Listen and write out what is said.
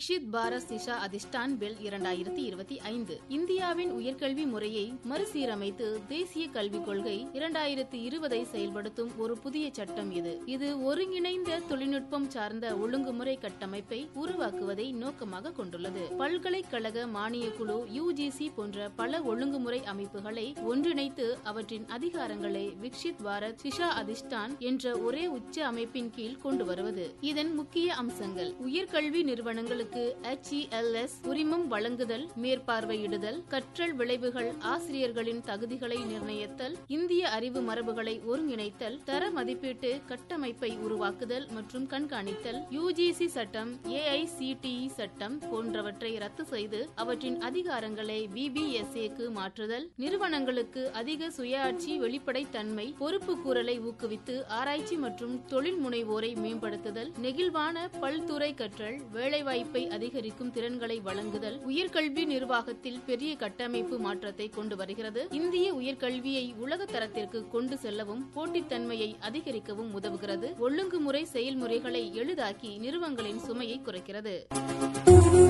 விக்ஷித் பாரத் சிஷா அதிஷ்டான் பில் இரண்டாயிரத்தி இருபத்தி ஐந்து இந்தியாவின் உயர்கல்வி முறையை மறுசீரமைத்து தேசிய கல்விக் கொள்கை இரண்டாயிரத்தி இருபதை செயல்படுத்தும் ஒரு புதிய சட்டம் இது இது ஒருங்கிணைந்த தொழில்நுட்பம் சார்ந்த ஒழுங்குமுறை கட்டமைப்பை உருவாக்குவதை நோக்கமாக கொண்டுள்ளது பல்கலைக்கழக மானிய குழு யுஜிசி போன்ற பல ஒழுங்குமுறை அமைப்புகளை ஒன்றிணைத்து அவற்றின் அதிகாரங்களை விக்ஷித் பாரத் சிஷா அதிஷ்டான் என்ற ஒரே உச்ச அமைப்பின் கீழ் கொண்டு வருவது இதன் முக்கிய அம்சங்கள் உயர்கல்வி நிறுவனங்களுக்கு HELS உரிமம் வழங்குதல் மேற்பார்வையிடுதல் கற்றல் விளைவுகள் ஆசிரியர்களின் தகுதிகளை நிர்ணயித்தல் இந்திய அறிவு மரபுகளை ஒருங்கிணைத்தல் தர மதிப்பீட்டு கட்டமைப்பை உருவாக்குதல் மற்றும் கண்காணித்தல் யுஜிசி சட்டம் ஏஐசிடிஇ சட்டம் போன்றவற்றை ரத்து செய்து அவற்றின் அதிகாரங்களை பிபிஎஸ்ஏக்கு மாற்றுதல் நிறுவனங்களுக்கு அதிக சுயாட்சி வெளிப்படைத்தன்மை பொறுப்பு கூறலை ஊக்குவித்து ஆராய்ச்சி மற்றும் தொழில் முனைவோரை மேம்படுத்துதல் நெகிழ்வான பல்துறை கற்றல் வேலைவாய்ப்பை அதிகரிக்கும் திறன்களை வழங்குதல் உயர்கல்வி நிர்வாகத்தில் பெரிய கட்டமைப்பு மாற்றத்தை கொண்டு வருகிறது இந்திய உயர்கல்வியை உலக தரத்திற்கு கொண்டு செல்லவும் போட்டித்தன்மையை அதிகரிக்கவும் உதவுகிறது ஒழுங்குமுறை செயல்முறைகளை எளிதாக்கி நிறுவனங்களின் சுமையை குறைக்கிறது